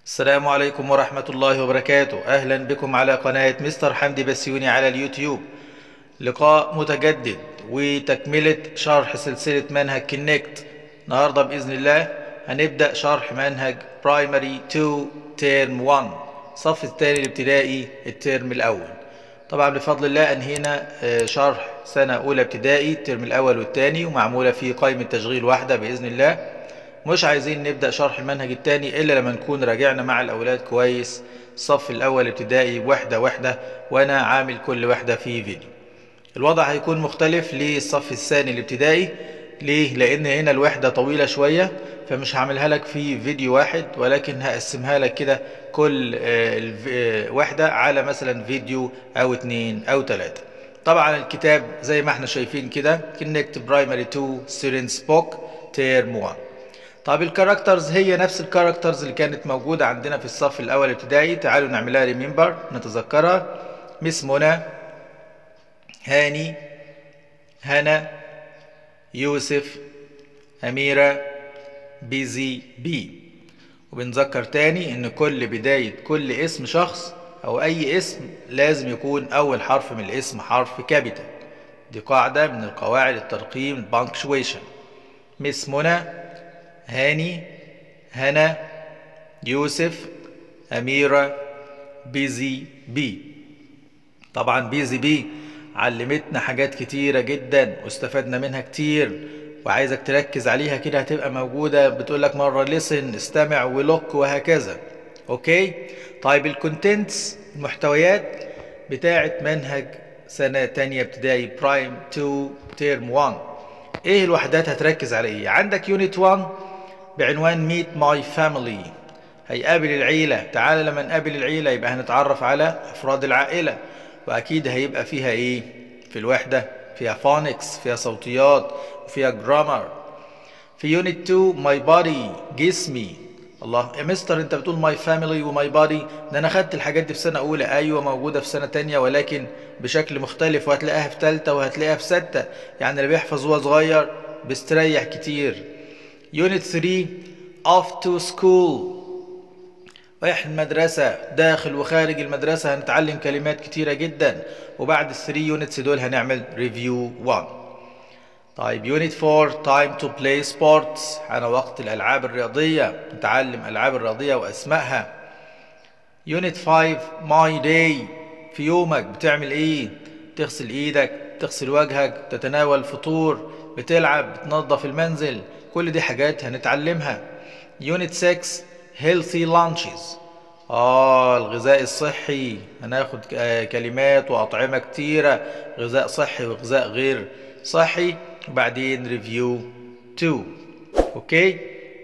السلام عليكم ورحمة الله وبركاته أهلا بكم على قناة مستر حمدي بسيوني على اليوتيوب لقاء متجدد وتكملة شرح سلسلة منهج كنكت النهاردة بإذن الله هنبدأ شرح منهج برايمري 2 تيرم 1 الصف الثاني الابتدائي الترم الأول طبعا بفضل الله أنهينا آه، شرح سنة أولى ابتدائي الترم الأول والثاني ومعمولة في قائمة تشغيل واحدة بإذن الله مش عايزين نبدأ شرح المنهج التاني إلا لما نكون راجعنا مع الأولاد كويس الصف الأول ابتدائي وحدة وحدة وأنا عامل كل وحدة في فيديو الوضع هيكون مختلف للصف الثاني الابتدائي ليه؟ لأن هنا الوحدة طويلة شوية فمش هعملها لك في فيديو واحد ولكن هقسمها لك كده كل آه، الف- آه، وحدة على مثلا فيديو أو اتنين أو تلاتة طبعا الكتاب زي ما احنا شايفين كده كونكت برايمري 2 ستودنتس بوك تيرم 1 طب الكاركترز هي نفس الكاركترز اللي كانت موجودة عندنا في الصف الأول ابتدائي تعالوا نعملها ريميمبر نتذكرها مس منى هاني هنا يوسف أميرة بيزي بي وبنذكر تاني إن كل بداية كل اسم شخص أو أي اسم لازم يكون أول حرف من الاسم حرف كابيتال دي قاعدة من القواعد الترقيم البانكشويشن مس منى هاني هنا يوسف أميرة بيزي بي طبعا بيزي بي علمتنا حاجات كتيرة جدا واستفدنا منها كتير وعايزك تركز عليها كده هتبقى موجودة بتقولك مرة listen استمع ولوك وهكذا اوكي طيب الكونتنتس المحتويات بتاعة منهج سنة تانية ابتدائي برايم 2 تيرم 1 ايه الوحدات هتركز على ايه عندك يونت 1 بعنوان ميت ماي فاميلي هيقابل العيلة تعالى لما نقابل العيلة يبقى هنتعرف على أفراد العائلة وأكيد هيبقى فيها إيه في الوحدة فيها فونكس فيها صوتيات وفيها جرامر في يونت 2 ماي بادي جسمي الله يا مستر انت بتقول ماي فاميلي وماي بادي ده انا خدت الحاجات دي في سنه اولى ايوه موجوده في سنه تانية ولكن بشكل مختلف وهتلاقيها في ثالثه وهتلاقيها في سته يعني اللي بيحفظ وهو صغير بيستريح كتير يونت 3 off to school رايح المدرسة داخل وخارج المدرسة هنتعلم كلمات كتيرة جدا وبعد الثري يونتس دول هنعمل ريفيو 1 طيب يونت 4 تايم تو بلاي سبورتس حان وقت الألعاب الرياضية نتعلم ألعاب الرياضية وأسمائها يونت 5 ماي داي في يومك بتعمل ايه تغسل ايدك تغسل وجهك تتناول الفطور بتلعب بتنظف المنزل كل دي حاجات هنتعلمها يونت 6 healthy lunches اه الغذاء الصحي هناخد آه، كلمات واطعمه كتيره غذاء صحي وغذاء غير صحي وبعدين ريفيو 2 اوكي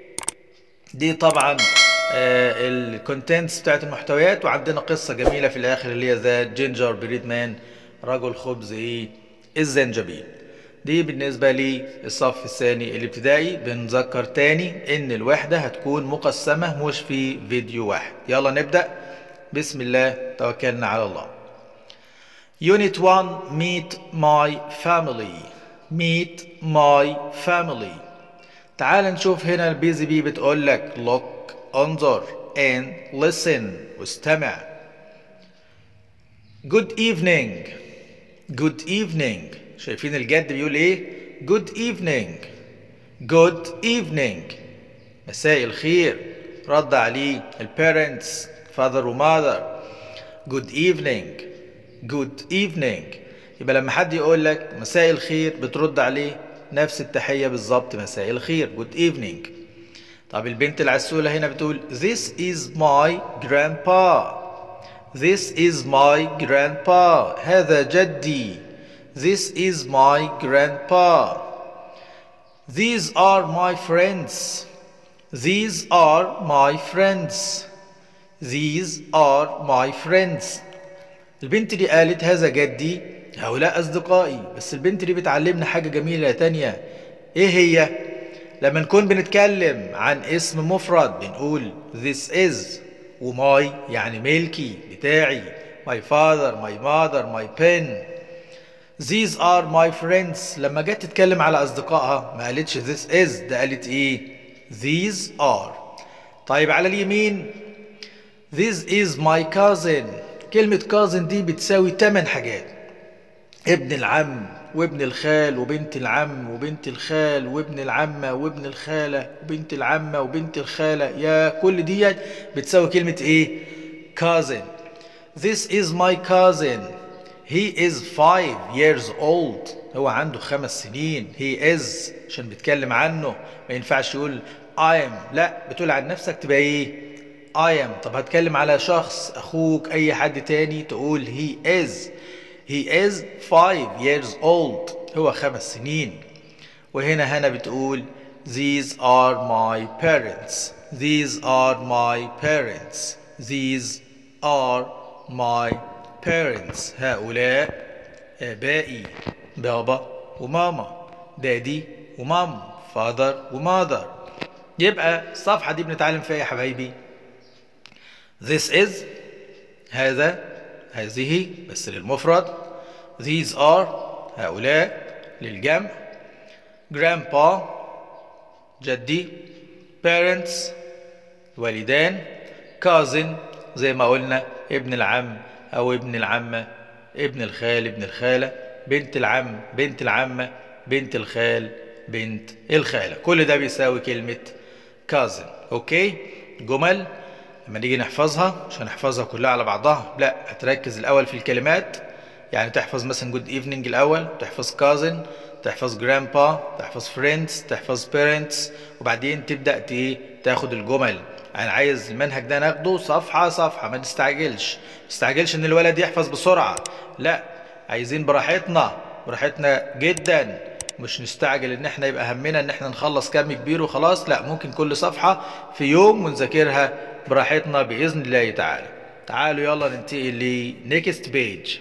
دي طبعا الكونتنتس بتاعت المحتويات وعندنا قصة جميلة في الآخر اللي هي ذا جينجر بريد مان رجل خبز إيه الزنجبيل دي بالنسبة لي الصف الثاني الابتدائي بنذكر تاني إن الوحدة هتكون مقسمة مش في فيديو واحد يلا نبدأ بسم الله توكلنا على الله Unit 1 Meet my family Meet my family تعال نشوف هنا البيزي بي بتقول لك look انظر and listen واستمع Good evening Good evening شايفين الجد بيقول ايه Good evening Good evening مساء الخير رد عليه البيرنتس father وماذر Good evening Good evening يبقى لما حد يقول لك مساء الخير بترد عليه نفس التحية بالظبط مساء الخير Good evening طب البنت العسولة هنا بتقول This is my grandpa This is my grandpa هذا جدي This is my grandpa These are my friends These are my friends These are my friends البنت دي قالت هذا جدي هؤلاء أصدقائي بس البنت دي بتعلمنا حاجة جميلة تانية إيه هي؟ لما نكون بنتكلم عن اسم مفرد بنقول this is وماي يعني ملكي بتاعي my father my mother my pen these are my friends لما جت تتكلم على أصدقائها ما قالتش this is ده قالت إيه these are طيب على اليمين This is my cousin كلمة cousin دي بتساوي 8 حاجات ابن العم وابن الخال وبنت العم وبنت الخال وابن العمة وابن الخالة وبنت العمة وبنت الخالة يا كل دي بتساوي كلمة ايه cousin This is my cousin He is five years old هو عنده خمس سنين He is عشان بيتكلم عنه ما ينفعش يقول I am لا بتقول عن نفسك تبقى ايه I am طب هتكلم على شخص أخوك أي حد تاني تقول he is he is five years old هو خمس سنين وهنا هنا بتقول these are my parents these are my parents these are my parents هؤلاء آبائي بابا وماما دادي ومام father وماذر يبقى الصفحة دي بنتعلم فيها يا حبايبي This is هذا هذه بس للمفرد These are هؤلاء للجمع Grandpa جدي Parents والدان Cousin زي ما قلنا ابن العم أو ابن العمة ابن الخال ابن الخالة بنت العم بنت العمة بنت الخال بنت الخالة كل ده بيساوي كلمة cousin أوكي جمل لما نيجي نحفظها مش هنحفظها كلها على بعضها لا هتركز الاول في الكلمات يعني تحفظ مثلا جود ايفنينج الاول تحفظ كازن تحفظ جرامبا تحفظ فريندز تحفظ بيرنتس وبعدين تبدا تاخد الجمل انا عايز المنهج ده ناخده صفحه صفحه ما نستعجلش ما تستعجلش ان الولد يحفظ بسرعه لا عايزين براحتنا براحتنا جدا مش نستعجل ان احنا يبقى همنا ان احنا نخلص كم كبير وخلاص لا ممكن كل صفحه في يوم ونذاكرها براحتنا بإذن الله تعالى تعالوا يلا ننتقل لنيكست بيج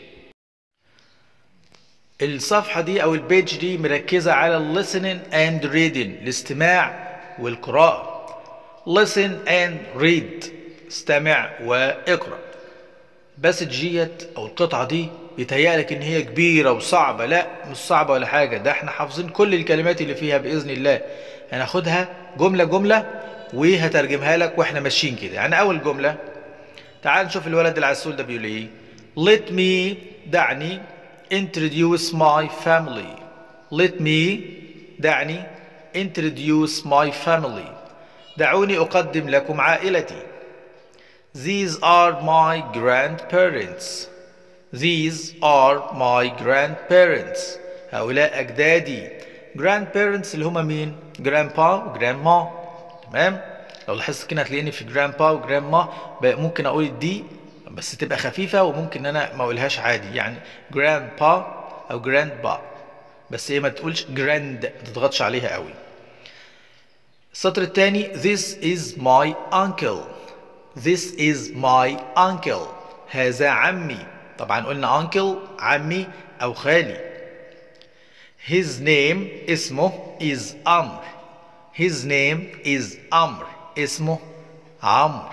الصفحة دي أو البيج دي مركزة على listening and reading الاستماع والقراءة listen and read استمع واقرأ بس جيت أو القطعة دي بيتهيألك إن هي كبيرة وصعبة لا مش صعبة ولا حاجة ده احنا حافظين كل الكلمات اللي فيها بإذن الله هناخدها جملة جملة وهترجمها لك واحنا ماشيين كده يعني اول جمله تعال نشوف الولد العسول ده بيقول ايه let me دعني introduce my family let me دعني introduce my family دعوني اقدم لكم عائلتي these are my grandparents these are my grandparents هؤلاء اجدادي grandparents اللي هم مين grandpa وgrandma تمام لو لاحظت كده هتلاقيني في جراند با وجراند ما ممكن اقول الدي بس تبقى خفيفه وممكن ان انا ما اقولهاش عادي يعني جراند با او جراند با بس ايه ما تقولش جراند ما تضغطش عليها قوي السطر الثاني this is my uncle this is my uncle هذا عمي طبعا قلنا uncle عمي او خالي his name اسمه is أمر His name is Amr. اسمه عمرو.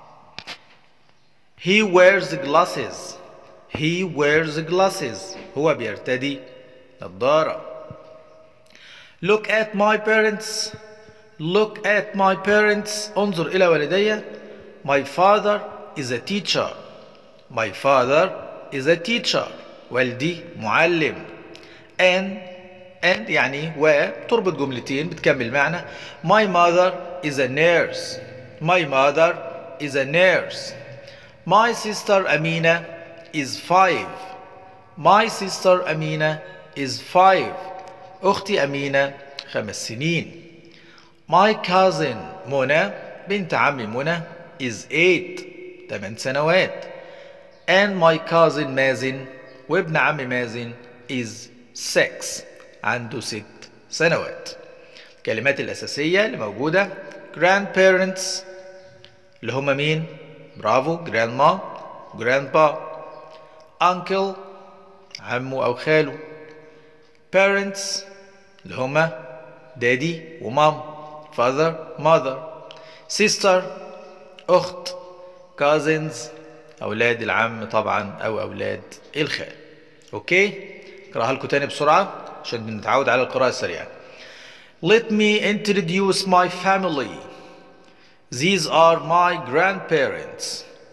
He wears glasses. He wears glasses. هو بيرتدي نظارة. Look at my parents. Look at my parents. انظر إلى والدي. My father is a teacher. My father is a teacher. والدي معلم. And and يعني و تربط جملتين بتكمل معنى my mother is a nurse my mother is a nurse my sister Amina is five my sister Amina is five أختي أمينة خمس سنين my cousin منى بنت عمي منى is eight ثمان سنوات and my cousin مازن وابن عمي مازن is six عنده ست سنوات الكلمات الأساسية اللي موجودة grandparents اللي هم مين؟ برافو grandma grandpa uncle عمه أو خاله parents اللي هم daddy ومام father mother sister أخت cousins أولاد العم طبعا أو أولاد الخال أوكي اقراها لكم تاني بسرعة عشان نتعود على القراءة السريعة Let me introduce my family These are my grandparents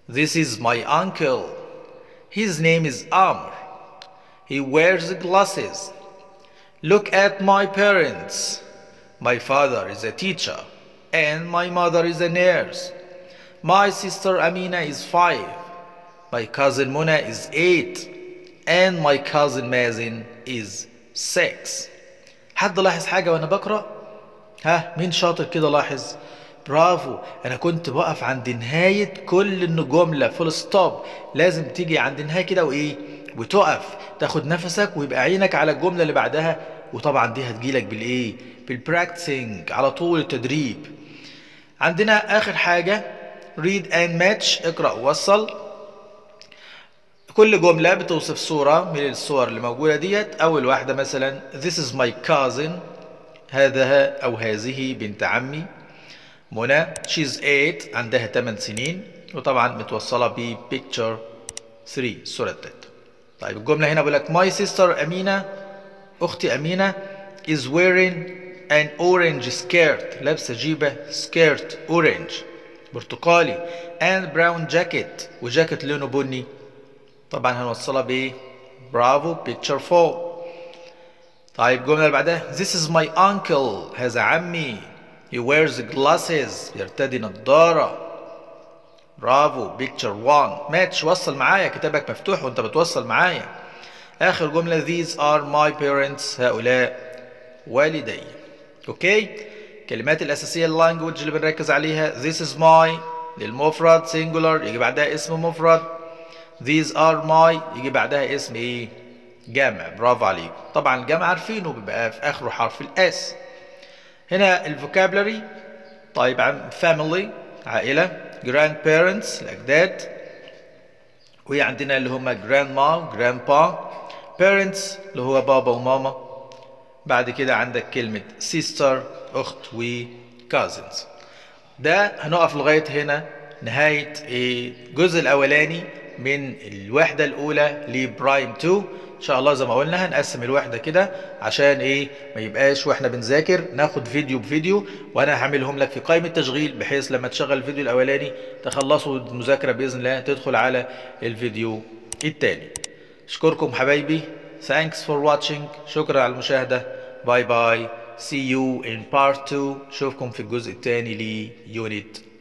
This is my uncle. His name is Amr. He wears glasses. Look at my parents. My father is a teacher and my mother is a nurse. My sister Amina is five. My cousin Mona is eight. And my cousin Mazin is six. حد لاحظ حاجة وأنا بقرأ؟ ها مين شاطر كده لاحظ؟ برافو أنا كنت بقف عند نهاية كل جملة فول ستوب لازم تيجي عند نهاية كده وإيه؟ وتقف تاخد نفسك ويبقى عينك على الجملة اللي بعدها وطبعا دي هتجيلك بالإيه؟ بالبراكتسنج على طول التدريب عندنا آخر حاجة read and match اقرأ ووصل كل جملة بتوصف صورة من الصور اللي موجودة ديت أول واحدة مثلا This is my cousin هذا أو هذه بنت عمي منى she's 8 عندها 8 سنين وطبعا متوصلة ب picture 3 الصورة التالتة طيب الجملة هنا بقول لك my sister أمينة أختي أمينة is wearing an orange skirt لابسة جيبة skirt orange برتقالي and brown jacket وجاكيت لونه بني طبعا هنوصلها بايه برافو picture 4 طيب الجملة اللي بعدها This is my uncle هذا عمي He wears glasses يرتدي نظارة برافو picture 1 ماتش وصل معايا كتابك مفتوح وانت بتوصل معايا آخر جملة These are my parents هؤلاء والدي اوكي الكلمات الأساسية اللانجوج اللي بنركز عليها This is my للمفرد singular يجي بعدها اسم مفرد These are my يجي بعدها اسم ايه جمع برافو عليك طبعا الجمع عارفينه بيبقى في اخره حرف الاس هنا الفوكابلري طيب عن family عائلة grandparents الأجداد وعندنا اللي هما grandma grandpa parents اللي هو بابا وماما بعد كده عندك كلمة sister أخت و cousins ده هنقف لغاية هنا نهاية الجزء الأولاني من الوحدة الأولى لبرايم 2 إن شاء الله زي ما قلنا هنقسم الوحدة كده عشان إيه ما يبقاش وإحنا بنذاكر ناخد فيديو بفيديو وأنا هعملهم لك في قائمة تشغيل بحيث لما تشغل الفيديو الأولاني تخلصوا المذاكرة بإذن الله تدخل على الفيديو التاني أشكركم حبايبي Thanks for watching شكرا على المشاهدة باي باي See you in part 2 شوفكم في الجزء الثاني ليونت